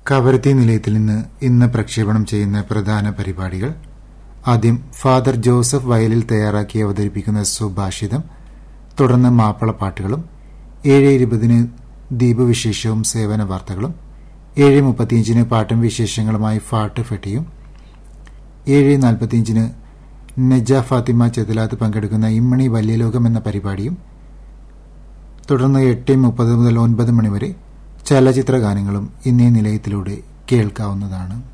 കവരത്തി നിലയത്തിൽ നിന്ന് ഇന്ന് പ്രക്ഷേപണം ചെയ്യുന്ന പ്രധാന പരിപാടികൾ ആദ്യം ഫാദർ ജോസഫ് വയലിൽ തയ്യാറാക്കി അവതരിപ്പിക്കുന്ന സുഭാഷിതം തുടർന്ന് മാപ്പിളപ്പാട്ടുകളും ഏഴ് ഇരുപതിന് ദീപവിശേഷവും സേവന വാർത്തകളും ഏഴ് മുപ്പത്തിയഞ്ചിന് പാട്ടും വിശേഷങ്ങളുമായി ഫാട്ട് ഫെട്ടിയും ഏഴ് നാൽപ്പത്തിയഞ്ചിന് നജ ഫാത്തിമ ചെതലാത്ത് പങ്കെടുക്കുന്ന ഇമ്മണി വല്യലോകം എന്ന പരിപാടിയും തുടർന്ന് എട്ട് മുപ്പത് മുതൽ ഒൻപത് മണിവരെ ചലച്ചിത്ര ഗാനങ്ങളും ഇന്നീ നിലയത്തിലൂടെ കേൾക്കാവുന്നതാണ്